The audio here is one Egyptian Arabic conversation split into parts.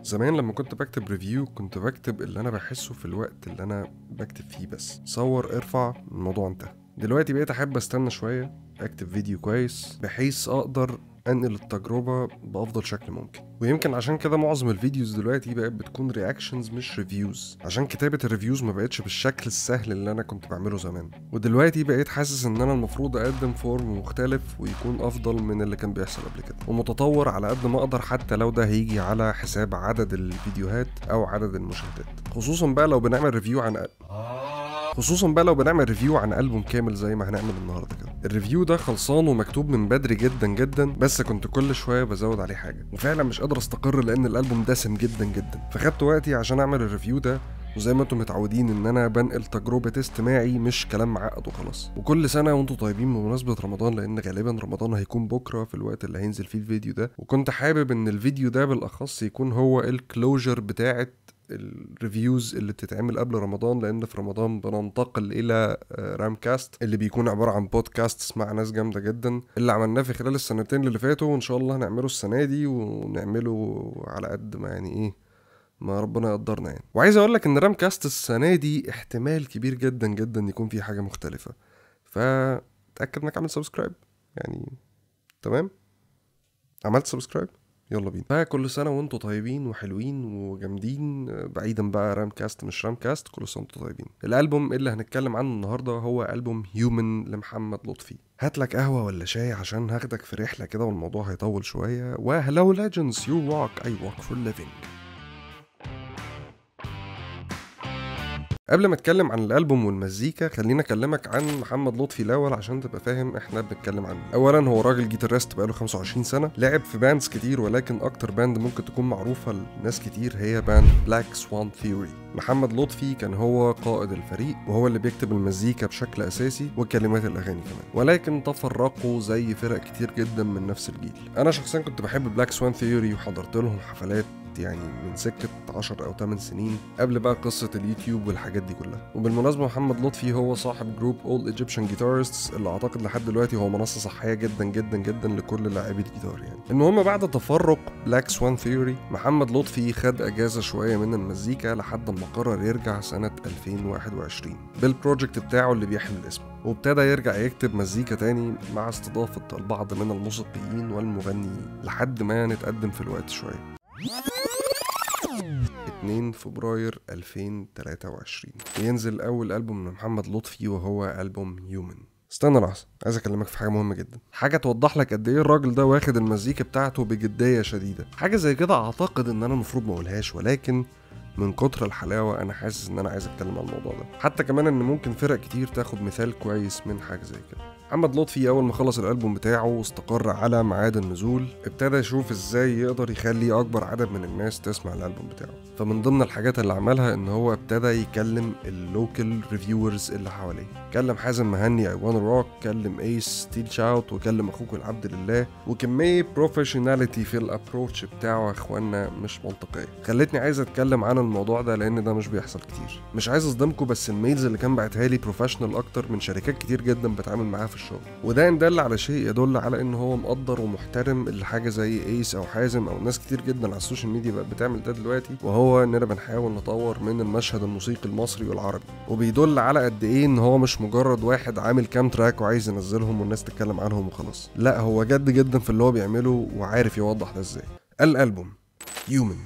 زمان لما كنت بكتب ريفيو كنت بكتب اللي انا بحسه في الوقت اللي انا بكتب فيه بس صور ارفع الموضوع انتهى دلوقتي بقيت احب استنى شويه اكتب فيديو كويس بحيث اقدر انقل التجربه بافضل شكل ممكن ويمكن عشان كده معظم الفيديوز دلوقتي بقت بتكون رياكشنز مش ريفيوز عشان كتابه الريفيوز ما بقتش بالشكل السهل اللي انا كنت بعمله زمان ودلوقتي بقيت حاسس ان انا المفروض اقدم فورم مختلف ويكون افضل من اللي كان بيحصل قبل كده ومتطور على قد ما اقدر حتى لو ده هيجي على حساب عدد الفيديوهات او عدد المشاهدات خصوصا بقى لو بنعمل ريفيو عن خصوصا بقى لو بنعمل ريفيو عن ألبوم كامل زي ما هنعمل النهارده كده الريفيو ده خلصان ومكتوب من بدري جدا جدا بس كنت كل شويه بزود عليه حاجه وفعلا مش قادر استقر لان الالبوم دسم جدا جدا فخدت وقتي عشان اعمل الريفيو ده وزي ما انتم متعودين ان انا بنقل تجربه استماعي مش كلام معقد وخلاص وكل سنه وانتم طيبين بمناسبه رمضان لان غالبا رمضان هيكون بكره في الوقت اللي هينزل فيه الفيديو ده وكنت حابب ان الفيديو ده بالاخص يكون هو الكلوجر بتاعه الريفيوز اللي بتتعمل قبل رمضان لان في رمضان بننتقل الى رام كاست اللي بيكون عباره عن بودكاست مع ناس جامده جدا اللي عملناه في خلال السنتين اللي فاتوا وان شاء الله هنعمله السنه دي ونعمله على قد ما يعني ايه ما ربنا يقدرنا يعني وعايز اقول لك ان رام كاست السنه دي احتمال كبير جدا جدا يكون فيه حاجه مختلفه فتاكد انك عامل سبسكرايب يعني تمام عملت سبسكرايب يلا بينا فكل سنه وانتم طيبين وحلوين وجامدين بعيدا بقى رام كاست مش رام كاست كل سنه وانتم طيبين الالبوم اللي هنتكلم عنه النهارده هو البوم هيومن لمحمد لطفي هات لك قهوه ولا شاي عشان هاخدك في رحله كده والموضوع هيطول شويه وهلو ليجندز يو ووك اي ووك فور ليفينج قبل ما اتكلم عن الالبوم والمزيكا خلينا اكلمك عن محمد لطفي الاول عشان تبقى فاهم احنا بنتكلم عنه اولا هو راجل جيتارست بقاله 25 سنه لعب في باندز كتير ولكن اكتر باند ممكن تكون معروفه لناس كتير هي باند بلاك سوان ثيوري محمد لطفي كان هو قائد الفريق وهو اللي بيكتب المزيكا بشكل اساسي وكلمات الاغاني كمان ولكن تفرقوا زي فرق كتير جدا من نفس الجيل انا شخصيا كنت بحب بلاك سوان ثيوري وحضرت لهم حفلات يعني من سكة 10 أو 8 سنين قبل بقى قصة اليوتيوب والحاجات دي كلها وبالمناسبة محمد لطفي هو صاحب جروب All Egyptian Guitarists اللي أعتقد لحد دلوقتي هو منصة صحية جدا جدا جدا لكل لاعبي الجيتار يعني المهم بعد تفرق بلاك سوان ثيوري محمد لطفي خد أجازة شوية من المزيكا لحد ما قرر يرجع سنة 2021 بالبروجكت بتاعه اللي بيحمل اسمه وابتدى يرجع يكتب مزيكا تاني مع استضافة البعض من الموسيقيين والمغنيين لحد ما نتقدم في الوقت شوية 2 فبراير 2023 ينزل أول ألبوم لمحمد لطفي وهو ألبوم هيومن استنى لحظة عايز أكلمك في حاجة مهمة جدا حاجة توضح لك قد إيه الراجل ده واخد المزيكا بتاعته بجدية شديدة حاجة زي كده أعتقد إن أنا المفروض ما أقولهاش ولكن من كتر الحلاوة أنا حاسس إن أنا عايز أتكلم عن الموضوع ده حتى كمان إن ممكن فرق كتير تاخد مثال كويس من حاجة زي كده محمد لطفي أول ما خلص الألبوم بتاعه واستقر على ميعاد النزول ابتدى يشوف إزاي يقدر يخلي أكبر عدد من الناس تسمع الألبوم بتاعه فمن ضمن الحاجات اللي عملها إن هو ابتدى يكلم اللوكال ريفيورز اللي حواليه كلم حازم مهني اي وان روك كلم ايس ستيل شاوت وكلم اخوك العبد لله وكميه بروفيشناليتي في الابروتش بتاعه يا اخوانا مش منطقيه خلتني عايز اتكلم عن الموضوع ده لان ده مش بيحصل كتير مش عايز اصدمكم بس الميلز اللي كان بعتها لي بروفيشنال اكتر من شركات كتير جدا بتعامل معاها في الشغل وده ان دل على شيء يدل على ان هو مقدر ومحترم لحاجه زي ايس او حازم او ناس كتير جدا على السوشيال ميديا بقت بتعمل ده دلوقتي وهو اننا بنحاول نطور من المشهد الموسيقي المصري والعربي وبيدل على قد ايه ان هو مش مجرد واحد عامل كام تراك وعايز ينزلهم والناس تتكلم عنهم وخلاص لا هو جد جدا في اللي هو بيعمله وعارف يوضح ده ازاي الالبوم هيومن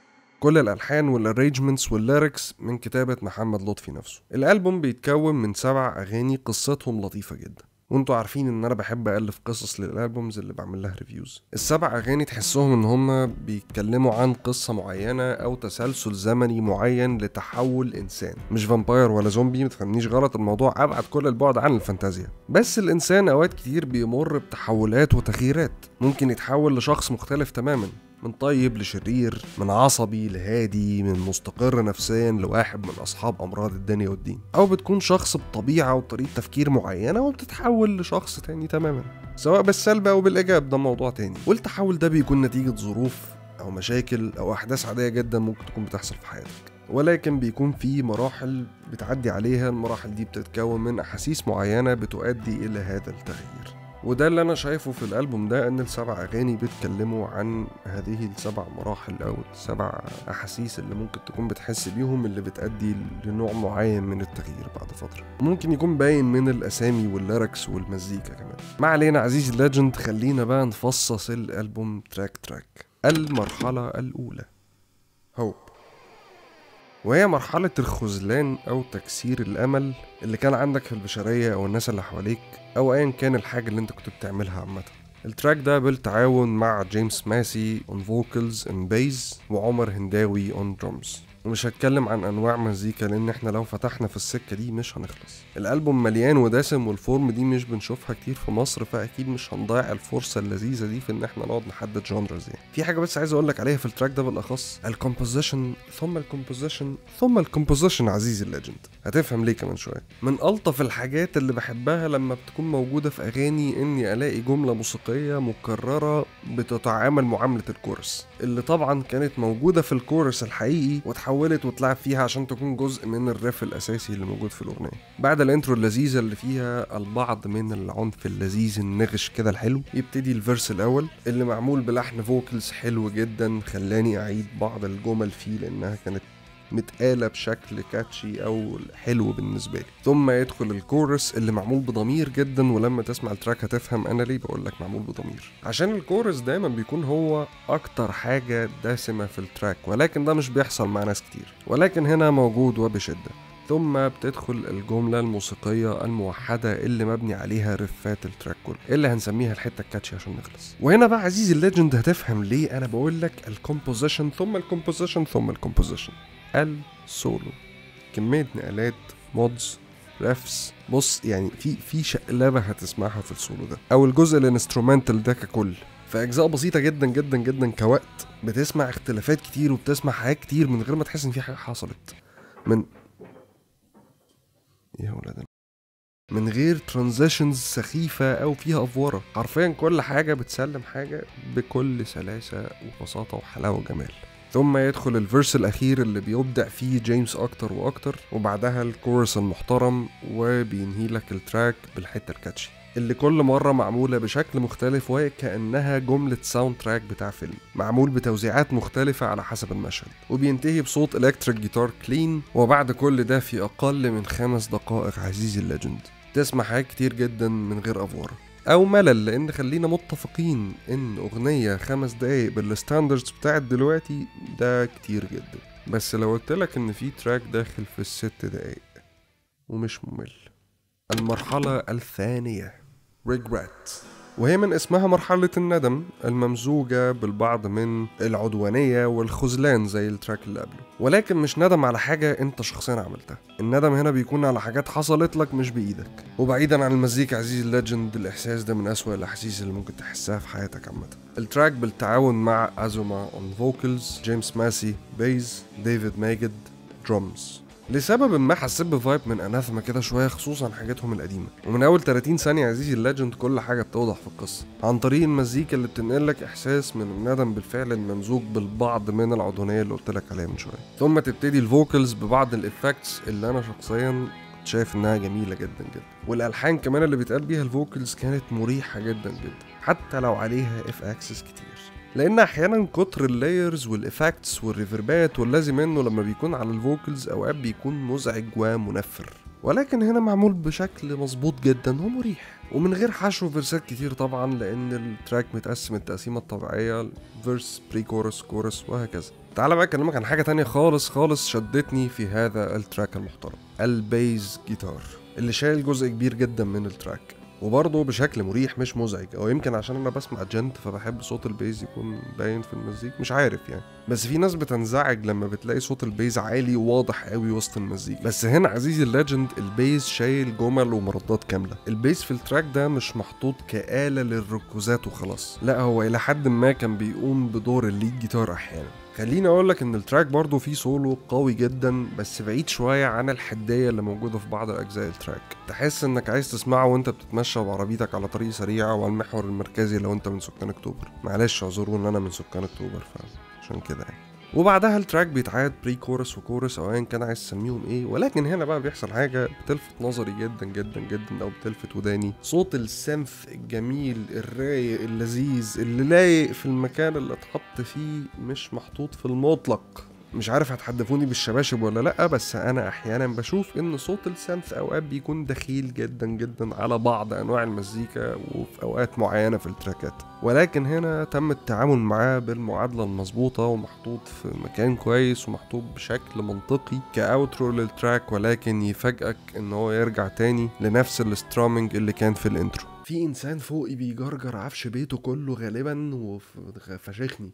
كل الالحان والارينجمنتس والليركس من كتابه محمد لطفي نفسه الالبوم بيتكون من سبع اغاني قصتهم لطيفه جدا وانتوا عارفين ان انا بحب الف قصص للالبومز اللي بعمل لها ريفيوز السبع اغاني تحسهم ان هما بيتكلموا عن قصه معينه او تسلسل زمني معين لتحول انسان مش فامباير ولا زومبي ما تفهمنيش غلط الموضوع ابعد كل البعد عن الفانتازيا بس الانسان اوقات كتير بيمر بتحولات وتغييرات ممكن يتحول لشخص مختلف تماما من طيب لشرير من عصبي لهادي من مستقر نفسيا لواحد من اصحاب امراض الدنيا والدين او بتكون شخص بطبيعه وطريقه تفكير معينه وبتتحول لشخص تاني تماما سواء بالسلب او بالايجاب ده موضوع تاني والتحول ده بيكون نتيجه ظروف او مشاكل او احداث عاديه جدا ممكن تكون بتحصل في حياتك ولكن بيكون في مراحل بتعدي عليها المراحل دي بتتكون من احاسيس معينه بتؤدي الى هذا التغيير وده اللي انا شايفه في الالبوم ده ان السبع اغاني بيتكلموا عن هذه السبع مراحل او السبع احاسيس اللي ممكن تكون بتحس بيهم اللي بتأدي لنوع معين من التغيير بعد فتره ممكن يكون باين من الاسامي والليركس والمزيكا كمان ما علينا عزيزي الليجند خلينا بقى نفصص الالبوم تراك تراك المرحله الاولى هوب وهي مرحلة الخذلان أو تكسير الأمل اللي كان عندك في البشرية أو الناس اللي حواليك أو أيا كان الحاجة اللي أنت كنت بتعملها عامة التراك ده بالتعاون مع جيمس ماسي on vocals and bass وعمر هنداوي on drums ومش هتكلم عن انواع مزيكا لان احنا لو فتحنا في السكه دي مش هنخلص الالبوم مليان ودسم والفورم دي مش بنشوفها كتير في مصر فاكيد مش هنضيع الفرصه اللذيذه دي في ان احنا نقعد نحدد جونرز يعني في حاجه بس عايز اقول لك عليها في التراك ده بالاخص الكومبوزيشن ثم الكومبوزيشن ثم الكومبوزيشن عزيزي الليجند هتفهم ليه كمان شويه من الطف الحاجات اللي بحبها لما بتكون موجوده في اغاني اني الاقي جمله موسيقيه مكرره بتتعامل معامله الكورس اللي طبعا كانت موجوده في الكورس الحقيقي وتحولت وتلعب فيها عشان تكون جزء من الريف الاساسي اللي موجود في الاغنيه بعد الانترو اللذيذه اللي فيها البعض من العنف اللذيذ النغش كده الحلو يبتدي الفيرس الاول اللي معمول بلحن فوكلز حلو جدا خلاني اعيد بعض الجمل فيه لانها كانت متقالة بشكل كاتشي أو حلو بالنسبة لي ثم يدخل الكورس اللي معمول بضمير جدا ولما تسمع التراك هتفهم أنا ليه بقول لك معمول بضمير عشان الكورس دايما بيكون هو أكتر حاجة دسمة في التراك ولكن ده مش بيحصل مع ناس كتير ولكن هنا موجود وبشدة ثم بتدخل الجملة الموسيقية الموحدة اللي مبني عليها رفات التراك كله اللي هنسميها الحتة الكاتشي عشان نخلص وهنا بقى عزيزي الليجند هتفهم ليه انا بقول لك الكومبوزيشن ثم الكومبوزيشن ثم الكومبوزيشن السولو كمية نقلات مودز ريفس بص يعني في في شقلبة هتسمعها في السولو ده او الجزء الانسترومنتال ده ككل في اجزاء بسيطة جدا جدا جدا كوقت بتسمع اختلافات كتير وبتسمع حاجات كتير من غير ما تحس ان في حاجة حصلت من يا ولاد من غير ترانزيشنز سخيفة أو فيها أفورة حرفيا كل حاجة بتسلم حاجة بكل سلاسة وبساطة وحلاوة وجمال ثم يدخل الفيرس الأخير اللي بيبدع فيه جيمس أكتر وأكتر وبعدها الكورس المحترم وبينهي لك التراك بالحتة الكاتشي اللي كل مرة معمولة بشكل مختلف وكأنها جملة ساوند تراك بتاع فيلم معمول بتوزيعات مختلفة على حسب المشهد وبينتهي بصوت الكتريك جيتار كلين وبعد كل ده في أقل من خمس دقائق عزيزي الليجند تسمع حاجات كتير جدا من غير أفوار أو ملل لأن خلينا متفقين إن أغنية خمس دقايق بالستاندردز بتاعت دلوقتي ده كتير جدا بس لو قلتلك إن في تراك داخل في الست دقايق ومش ممل المرحلة الثانية regret وهي من اسمها مرحلة الندم الممزوجة بالبعض من العدوانية والخذلان زي التراك اللي قبله ولكن مش ندم على حاجة انت شخصيا عملتها الندم هنا بيكون على حاجات حصلت لك مش بإيدك وبعيدا عن المزيكا عزيزي الليجند الإحساس ده من أسوأ الأحاسيس اللي ممكن تحسها في حياتك عامة التراك بالتعاون مع أزوما اون فوكلز جيمس ماسي بيز ديفيد ماجد درمز لسبب ما حسيت بفايب من اناثما كده شويه خصوصا حاجاتهم القديمه ومن اول 30 ثانيه يا عزيزي الليجند كل حاجه بتوضح في القصه عن طريق المزيكا اللي بتنقل لك احساس من الندم بالفعل الممزوج بالبعض من العدوانيه اللي قلت لك عليها من شويه ثم تبتدي الفوكلز ببعض الافكتس اللي انا شخصيا كنت شايف انها جميله جدا جدا والالحان كمان اللي بيتقال بيها الفوكلز كانت مريحه جدا جدا حتى لو عليها اف اكسس كتير لان احيانا كتر اللايرز والافكتس والريفربات واللازم منه لما بيكون على الفوكلز اوقات بيكون مزعج ومنفر ولكن هنا معمول بشكل مظبوط جدا ومريح ومن غير حشو فيرسات كتير طبعا لان التراك متقسم التقسيمه الطبيعيه فيرس بري كورس كورس وهكذا تعال بقى اكلمك عن حاجه تانية خالص خالص شدتني في هذا التراك المحترم البيز جيتار اللي شايل جزء كبير جدا من التراك وبرضه بشكل مريح مش مزعج او يمكن عشان انا بسمع جنت فبحب صوت البيز يكون باين في المزيك مش عارف يعني بس في ناس بتنزعج لما بتلاقي صوت البيز عالي وواضح قوي وسط المزيك بس هنا عزيزي الليجند البيز شايل جمل ومردات كامله البيز في التراك ده مش محطوط كآلة للركوزات وخلاص لا هو الى حد ما كان بيقوم بدور الليد جيتار احيانا خليني اقول لك ان التراك برضه فيه سولو قوي جدا بس بعيد شويه عن الحديه اللي موجوده في بعض اجزاء التراك تحس انك عايز تسمعه وانت بتتمشى بعربيتك على طريق سريع او على المحور المركزي لو انت من سكان اكتوبر معلش اعذروا ان انا من سكان اكتوبر فعشان كده يعني وبعدها التراك بيتعاد بري كورس وكورس او ايا كان عايز تسميهم ايه ولكن هنا بقى بيحصل حاجه بتلفت نظري جدا جدا جدا او بتلفت وداني صوت السنف الجميل الرايق اللذيذ اللي لايق في المكان اللي اتحط فيه مش محطوط في المطلق مش عارف هتحدفوني بالشباشب ولا لا بس انا احيانا بشوف ان صوت السنث اوقات بيكون دخيل جدا جدا على بعض انواع المزيكا وفي اوقات معينه في التراكات ولكن هنا تم التعامل معاه بالمعادله المظبوطه ومحطوط في مكان كويس ومحطوط بشكل منطقي كاوترو للتراك ولكن يفاجئك ان هو يرجع تاني لنفس السترامنج اللي كان في الانترو في انسان فوقي بيجرجر عفش بيته كله غالبا وفشخني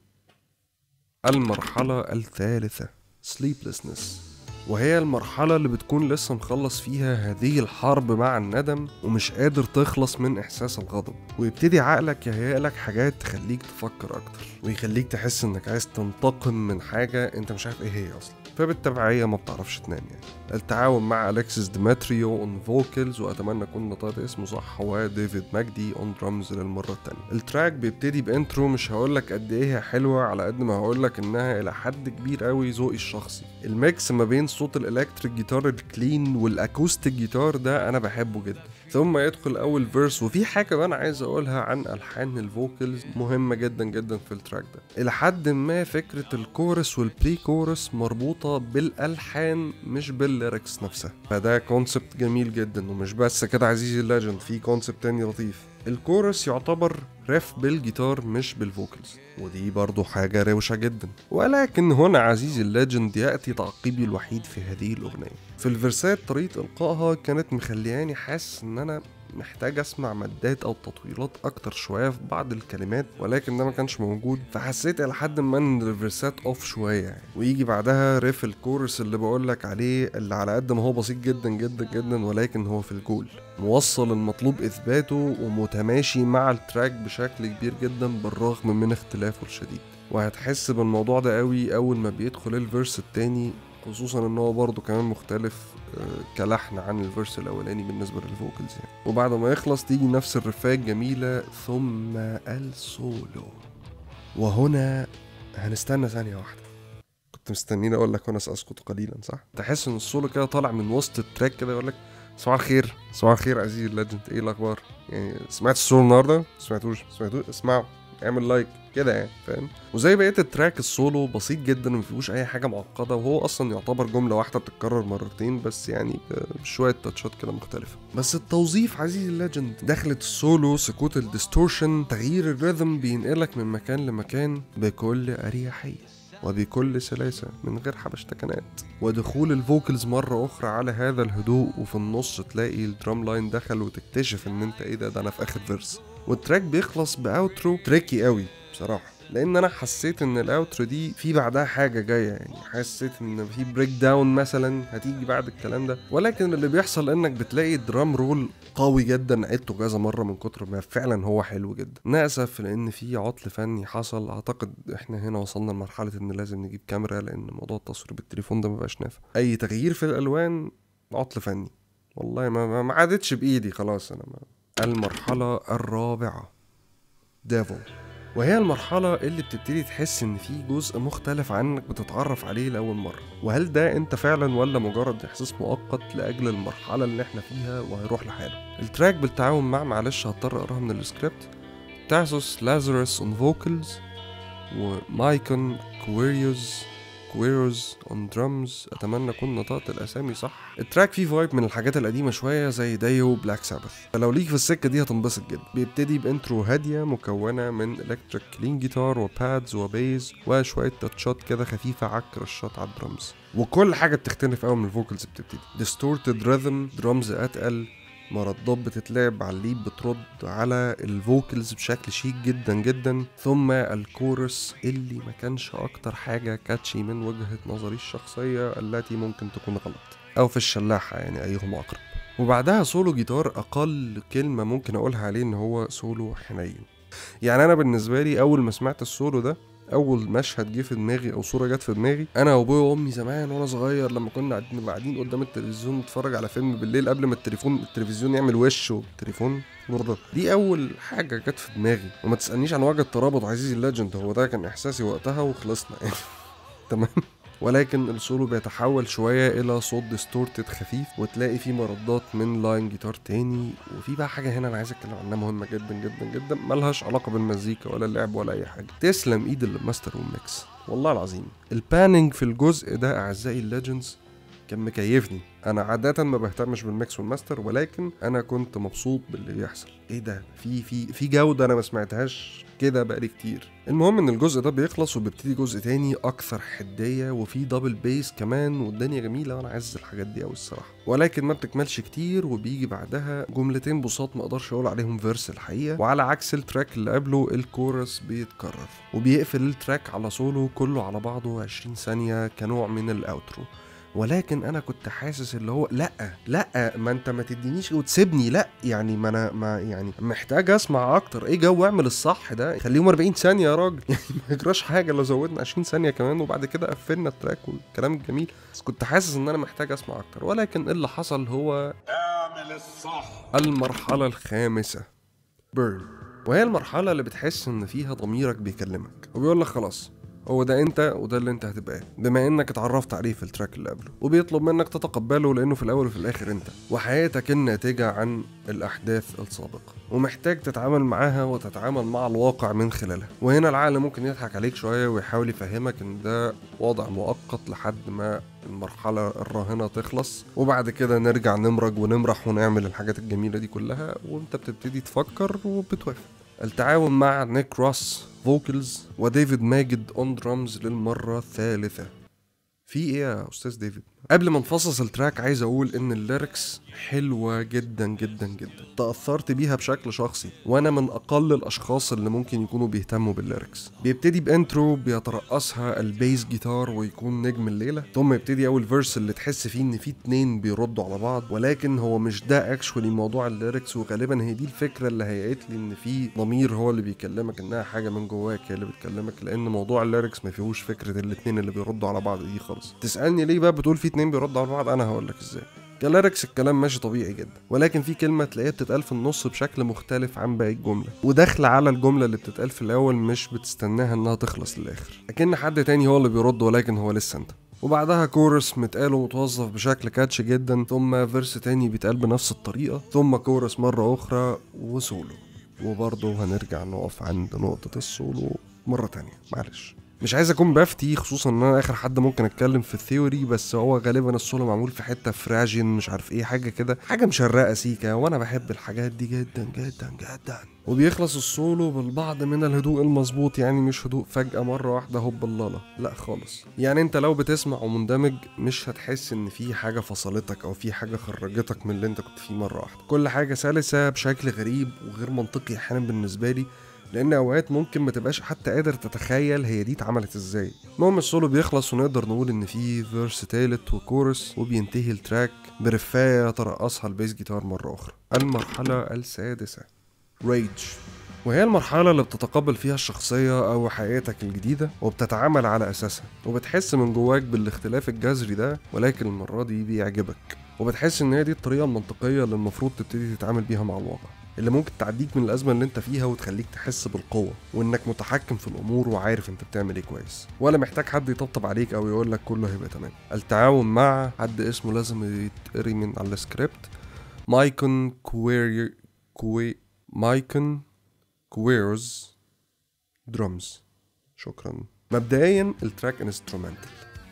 المرحلة الثالثة sleeplessness وهي المرحلة اللي بتكون لسه مخلص فيها هذه الحرب مع الندم ومش قادر تخلص من إحساس الغضب ويبتدي عقلك يهيألك حاجات تخليك تفكر أكتر ويخليك تحس إنك عايز تنتقم من حاجة أنت مش عارف إيه هي أصلا فبالتبعية ما بتعرفش تنام يعني التعاون مع أليكسيس ديمتريو اون فوكلز وأتمنى أكون نطقت اسمه صح هو ديفيد ماجدي اون درامز للمرة التانية التراك بيبتدي بانترو مش هقولك قد ايه هي حلوة على قد ما هقولك انها الى حد كبير قوي ذوقي الشخصي الميكس ما بين صوت الالكتريك جيتار الكلين والاكوستيك جيتار ده انا بحبه جدا ثم يدخل اول فيرس وفي حاجه انا عايز اقولها عن الحان الفوكلز مهمه جدا جدا في التراك ده الى حد ما فكره الكورس والبري كورس مربوطه بالالحان مش بالليركس نفسها فده كونسبت جميل جدا ومش بس كده عزيزي الليجند في كونسبت تاني لطيف الكورس يعتبر ريف بالجيتار مش بالفوكلز ودي برضو حاجة روشة جدا ولكن هنا عزيزي الليجند يأتي تعقيبي الوحيد في هذه الأغنية في الفرسات طريقة إلقائها كانت مخلياني حاسس إن أنا محتاج اسمع مدات او تطويلات اكتر شويه في بعض الكلمات ولكن ده ما كانش موجود فحسيت الى حد ما ان الفيرسات اوف شويه يعني ويجي بعدها ريف الكورس اللي بقول لك عليه اللي على قد ما هو بسيط جدا جدا جدا ولكن هو في الجول موصل المطلوب اثباته ومتماشي مع التراك بشكل كبير جدا بالرغم من اختلافه الشديد وهتحس بالموضوع ده قوي اول ما بيدخل الفيرس التاني خصوصا ان هو برضه كمان مختلف آه، كلحن عن الفيرس الاولاني بالنسبه للفوكلز يعني وبعد ما يخلص تيجي نفس الرفاية الجميله ثم السولو وهنا هنستنى ثانيه واحده كنت مستنيني اقول لك هنا ساسكت قليلا صح تحس ان السولو كده طالع من وسط التراك كده يقول لك صباح الخير صباح الخير عزيزي الليجند ايه الاخبار يعني سمعت السولو النهارده سمعتوش سمعتوش اسمعوا اعمل لايك كده يعني فاهم وزي بقيه التراك السولو بسيط جدا ما فيهوش اي حاجه معقده وهو اصلا يعتبر جمله واحده بتتكرر مرتين بس يعني بشويه تاتشات كده مختلفه بس التوظيف عزيزي الليجند دخلت السولو سكوت الديستورشن تغيير الريذم بينقلك من مكان لمكان بكل اريحيه وبكل سلاسة من غير حبشتكنات ودخول الفوكلز مرة أخرى على هذا الهدوء وفي النص تلاقي الدرام لاين دخل وتكتشف إن أنت إيه ده ده أنا في آخر فيرس والتراك بيخلص باوترو تريكي قوي بصراحه لان انا حسيت ان الاوترو دي في بعدها حاجه جايه يعني حسيت ان في بريك داون مثلا هتيجي بعد الكلام ده ولكن اللي بيحصل انك بتلاقي درام رول قوي جدا عدته كذا مره من كتر ما فعلا هو حلو جدا ناسف لان في عطل فني حصل اعتقد احنا هنا وصلنا لمرحله ان لازم نجيب كاميرا لان موضوع التصوير بالتليفون ده مبقاش نافع اي تغيير في الالوان عطل فني والله ما ما عادتش بايدي خلاص انا ما المرحلة الرابعة ديفل وهي المرحلة اللي بتبتدي تحس إن في جزء مختلف عنك بتتعرف عليه لأول مرة وهل ده أنت فعلا ولا مجرد إحساس مؤقت لأجل المرحلة اللي إحنا فيها وهيروح لحاله التراك بالتعاون مع معلش هضطر أقراها من السكريبت تاسوس لازارس اون فوكلز ومايكون كويريوز كويروز اون درامز اتمنى اكون نطقت الاسامي صح التراك فيه فايب من الحاجات القديمه شويه زي دايو بلاك سابث فلو ليك في السكه دي هتنبسط جدا بيبتدي بانترو هاديه مكونه من الكتريك كلين جيتار وبادز وبيز وشويه تاتشات كده خفيفه على الكراشات على الدرامز وكل حاجه بتختلف قوي من الفوكلز بتبتدي ديستورتد ريذم درامز اتقل مردات بتتلعب على الليد بترد على الفوكلز بشكل شيك جدا جدا ثم الكورس اللي ما كانش اكتر حاجه كاتشي من وجهه نظري الشخصيه التي ممكن تكون غلط او في الشلاحه يعني ايهما اقرب وبعدها سولو جيتار اقل كلمه ممكن اقولها عليه ان هو سولو حنين يعني انا بالنسبه لي اول ما سمعت السولو ده اول مشهد جه في دماغي او صوره جت في دماغي انا وابويا وامي زمان وانا صغير لما كنا قاعدين قاعدين قدام التلفزيون نتفرج على فيلم بالليل قبل ما التليفون التلفزيون يعمل وش والتليفون نور دي اول حاجه جت في دماغي وما تسالنيش عن وجه الترابط عزيزي الليجند هو ده كان احساسي وقتها وخلصنا يعني تمام ولكن السولو بيتحول شوية إلى صوت ديستورتد خفيف وتلاقي فيه مردات من لاين جيتار تاني وفي بقى حاجة هنا أنا عايز أتكلم عنها مهمة جدا جدا جدا ملهاش علاقة بالمزيكا ولا اللعب ولا أي حاجة تسلم إيد الماستر والميكس والله العظيم الباننج في الجزء ده أعزائي الليجندز كان مكيفني انا عاده ما بهتمش بالميكس والماستر ولكن انا كنت مبسوط باللي بيحصل ايه ده في في في جوده انا ما سمعتهاش كده بقالي كتير المهم ان الجزء ده بيخلص وبيبتدي جزء تاني اكثر حديه وفي دبل بيس كمان والدنيا جميله وانا عايز الحاجات دي قوي الصراحه ولكن ما بتكملش كتير وبيجي بعدها جملتين بساط ما اقدرش اقول عليهم فيرس الحقيقه وعلى عكس التراك اللي قبله الكورس بيتكرر وبيقفل التراك على سولو كله على بعضه 20 ثانيه كنوع من الاوترو ولكن انا كنت حاسس اللي هو لا لا ما انت ما تدينيش وتسيبني لا يعني ما انا ما يعني محتاج اسمع اكتر ايه جو اعمل الصح ده خليهم 40 ثانيه يا راجل يعني ما يجراش حاجه لو زودنا 20 ثانيه كمان وبعد كده قفلنا التراك والكلام الجميل بس كنت حاسس ان انا محتاج اسمع اكتر ولكن اللي حصل هو اعمل الصح المرحله الخامسه بيرن وهي المرحله اللي بتحس ان فيها ضميرك بيكلمك وبيقول لك خلاص هو ده انت وده اللي انت هتبقاه بما انك اتعرفت عليه في التراك اللي قبله وبيطلب منك تتقبله لانه في الاول وفي الاخر انت وحياتك الناتجه عن الاحداث السابقه ومحتاج تتعامل معاها وتتعامل مع الواقع من خلالها وهنا العقل ممكن يضحك عليك شويه ويحاول يفهمك ان ده وضع مؤقت لحد ما المرحلة الراهنة تخلص وبعد كده نرجع نمرج ونمرح ونعمل الحاجات الجميلة دي كلها وانت بتبتدي تفكر وبتوافق التعاون مع نيك روس فوكلز وديفيد ماجد اون درامز للمرة الثالثة في ايه يا استاذ ديفيد قبل ما نفصص التراك عايز اقول ان الليركس حلوة جدا جدا جدا تأثرت بيها بشكل شخصي وانا من اقل الاشخاص اللي ممكن يكونوا بيهتموا بالليركس بيبتدي بانترو بيترأسها البيس جيتار ويكون نجم الليلة ثم يبتدي اول فيرس اللي تحس فيه ان في اتنين بيردوا على بعض ولكن هو مش ده اكشولي موضوع الليركس وغالبا هي دي الفكرة اللي هيقت لي ان في ضمير هو اللي بيكلمك انها حاجة من جواك هي اللي بتكلمك لان موضوع الليركس ما فيهوش فكرة الاتنين اللي بيردوا على بعض دي خالص تسألني ليه بقى بتقول في اتنين بيردوا على بعض انا هقول لك ازاي كلاركس الكلام ماشي طبيعي جدا ولكن في كلمة تلاقيها بتتقال في النص بشكل مختلف عن باقي الجملة وداخلة على الجملة اللي بتتقال في الأول مش بتستناها إنها تخلص للآخر أكن حد تاني هو اللي بيرد ولكن هو لسه أنت وبعدها كورس متقال ومتوظف بشكل كاتش جدا ثم فيرس تاني بيتقال بنفس الطريقة ثم كورس مرة أخرى وسولو وبرضه هنرجع نقف عند نقطة السولو مرة تانية معلش مش عايز اكون بفتي خصوصا ان انا اخر حد ممكن اتكلم في الثيوري بس هو غالبا السولو معمول في حته فراجين مش عارف ايه حاجه كده حاجه مشرقه سيكا وانا بحب الحاجات دي جدا جدا جدا وبيخلص السولو بالبعض من الهدوء المظبوط يعني مش هدوء فجأة مرة واحدة هوب اللالا لا خالص يعني انت لو بتسمع ومندمج مش هتحس ان في حاجة فصلتك او في حاجة خرجتك من اللي انت كنت فيه مرة واحدة كل حاجة سلسة بشكل غريب وغير منطقي احيانا بالنسبة لي لان اوقات ممكن ما تبقاش حتى قادر تتخيل هي دي اتعملت ازاي المهم السولو بيخلص ونقدر نقول ان في فيرس تالت وكورس وبينتهي التراك برفاية ترقصها البيس جيتار مرة اخرى المرحلة السادسة ريج وهي المرحلة اللي بتتقبل فيها الشخصية أو حقيقتك الجديدة وبتتعامل على أساسها وبتحس من جواك بالاختلاف الجذري ده ولكن المرة دي بيعجبك وبتحس إن هي دي الطريقة المنطقية اللي المفروض تبتدي تتعامل بيها مع الواقع اللي ممكن تعديك من الأزمة اللي أنت فيها وتخليك تحس بالقوة وإنك متحكم في الأمور وعارف أنت بتعمل إيه كويس ولا محتاج حد يطبطب عليك أو يقول لك كله هيبقى تمام التعاون مع حد اسمه لازم يتقري من على السكريبت مايكون كوير كوي مايكون كويرز درمز شكرا مبدئيا التراك انسترومنتال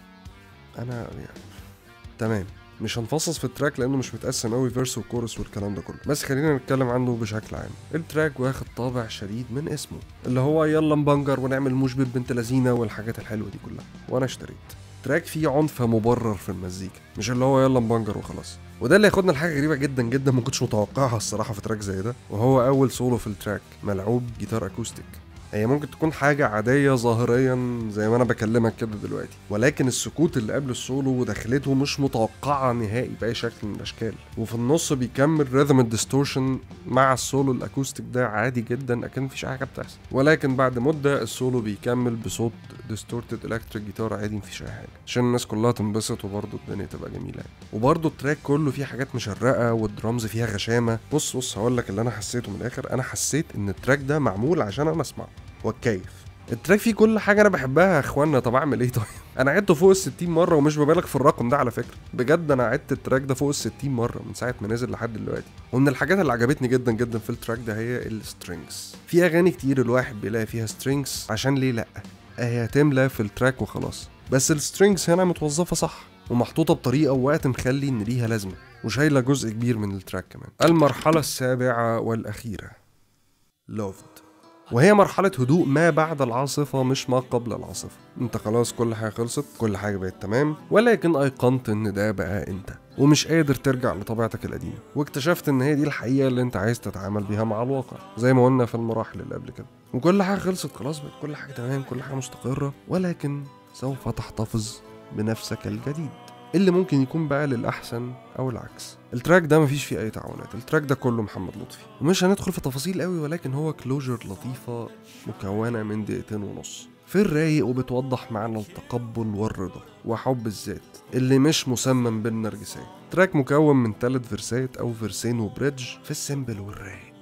انا يعني تمام مش هنفصص في التراك لانه مش متقسم قوي فيرس وكورس والكلام ده كله بس خلينا نتكلم عنه بشكل عام التراك واخد طابع شديد من اسمه اللي هو يلا نبنجر ونعمل مشبه بنت لذينه والحاجات الحلوه دي كلها وانا اشتريت تراك فيه عنف مبرر في المزيكا مش اللي هو يلا نبنجر وخلاص وده اللي ياخدنا لحاجه غريبه جدا جدا ما كنتش متوقعها الصراحه في تراك زي ده وهو اول سولو في التراك ملعوب جيتار اكوستيك هي ممكن تكون حاجة عادية ظاهريا زي ما أنا بكلمك كده دلوقتي ولكن السكوت اللي قبل السولو ودخلته مش متوقعة نهائي بأي شكل من الأشكال وفي النص بيكمل ريذم الديستورشن مع السولو الأكوستيك ده عادي جدا أكن مفيش حاجة بتحصل ولكن بعد مدة السولو بيكمل بصوت ديستورتد الكتريك جيتار عادي مفيش أي حاجة عشان الناس كلها تنبسط وبرضه الدنيا تبقى جميلة يعني. وبرضه التراك كله فيه حاجات مشرقة والدرامز فيها غشامة بص بص هقول لك اللي أنا حسيته من الآخر أنا حسيت إن التراك ده معمول عشان أنا أسمعه واتكيف التراك فيه كل حاجه انا بحبها يا اخوانا طب اعمل ايه طيب انا عدته فوق ال 60 مره ومش ببالغ في الرقم ده على فكره بجد انا عدت التراك ده فوق ال 60 مره من ساعه ما نزل لحد دلوقتي ومن الحاجات اللي عجبتني جدا جدا في التراك ده هي السترينجز في اغاني كتير الواحد بيلاقي فيها سترينجز عشان ليه لا هي هتملى في التراك وخلاص بس السترينجز هنا متوظفه صح ومحطوطه بطريقه ووقت مخلي ان ليها لازمه وشايله جزء كبير من التراك كمان المرحله السابعه والاخيره لوفد وهي مرحلة هدوء ما بعد العاصفة مش ما قبل العاصفة انت خلاص كل حاجة خلصت كل حاجة بقت تمام ولكن ايقنت ان ده بقى انت ومش قادر ترجع لطبيعتك القديمة واكتشفت ان هي دي الحقيقة اللي انت عايز تتعامل بيها مع الواقع زي ما قلنا في المراحل اللي قبل كده وكل حاجة خلصت خلاص بقت كل حاجة تمام كل حاجة مستقرة ولكن سوف تحتفظ بنفسك الجديد اللي ممكن يكون بقى للأحسن أو العكس التراك ده مفيش فيه أي تعاونات التراك ده كله محمد لطفي ومش هندخل في تفاصيل قوي ولكن هو كلوجر لطيفة مكونة من دقيقتين ونص في الرايق وبتوضح معنى التقبل والرضا وحب الذات اللي مش مسمم بالنرجسية تراك مكون من ثلاث فيرسات أو فيرسين وبريدج في السيمبل والرايق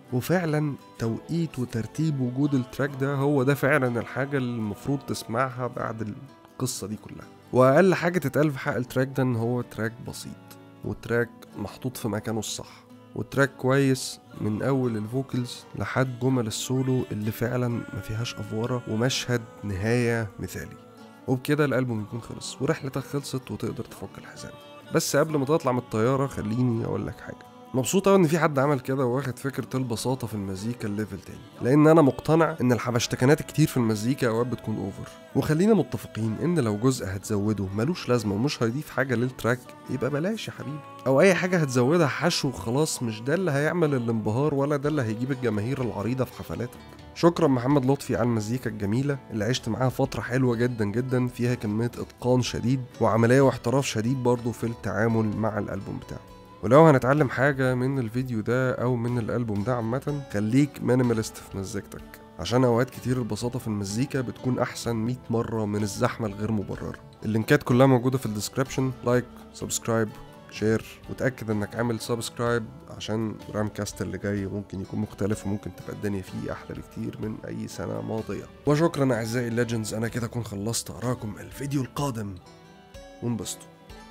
وفعلا توقيت وترتيب وجود التراك ده هو ده فعلا الحاجة اللي المفروض تسمعها بعد القصة دي كلها واقل حاجه تتقال في حق التراك ده ان هو تراك بسيط وتراك محطوط في مكانه الصح وتراك كويس من اول الفوكلز لحد جمل السولو اللي فعلا ما فيهاش افوره ومشهد نهايه مثالي وبكده الالبوم يكون خلص ورحلتك خلصت وتقدر تفك الحزام بس قبل ما تطلع من الطياره خليني اقول لك حاجه مبسوط قوي ان في حد عمل كده واخد فكره البساطه في المزيكا الليفل تاني لان انا مقتنع ان الحبشتكنات الكتير في المزيكا اوقات بتكون اوفر وخلينا متفقين ان لو جزء هتزوده ملوش لازمه ومش هيضيف حاجه للتراك يبقى بلاش يا حبيبي او اي حاجه هتزودها حشو وخلاص مش ده اللي هيعمل الانبهار ولا ده اللي هيجيب الجماهير العريضه في حفلاتك شكرا محمد لطفي على المزيكا الجميله اللي عشت معاها فتره حلوه جدا جدا فيها كميه اتقان شديد وعمليه واحتراف شديد برضه في التعامل مع الالبوم بتاعه ولو هنتعلم حاجة من الفيديو ده أو من الألبوم ده عامة خليك مينيماليست في مزيكتك عشان أوقات كتير البساطة في المزيكا بتكون أحسن 100 مرة من الزحمة الغير مبررة اللينكات كلها موجودة في الديسكريبشن لايك سبسكرايب شير وتأكد انك عامل سبسكرايب عشان رام كاست اللي جاي ممكن يكون مختلف وممكن تبقى الدنيا فيه احلى بكتير من اي سنة ماضية وشكرا اعزائي الليجندز انا كده اكون خلصت اراكم الفيديو القادم وانبسطوا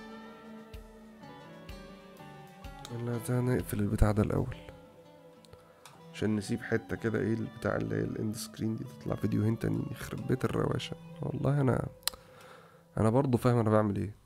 لا ده نقفل البتاع ده الاول عشان نسيب حته كده ايه البتاع اللي هي الاند سكرين دي تطلع فيديوهين تانيين يخرب بيت الرواشة والله انا انا برضه فاهم انا بعمل ايه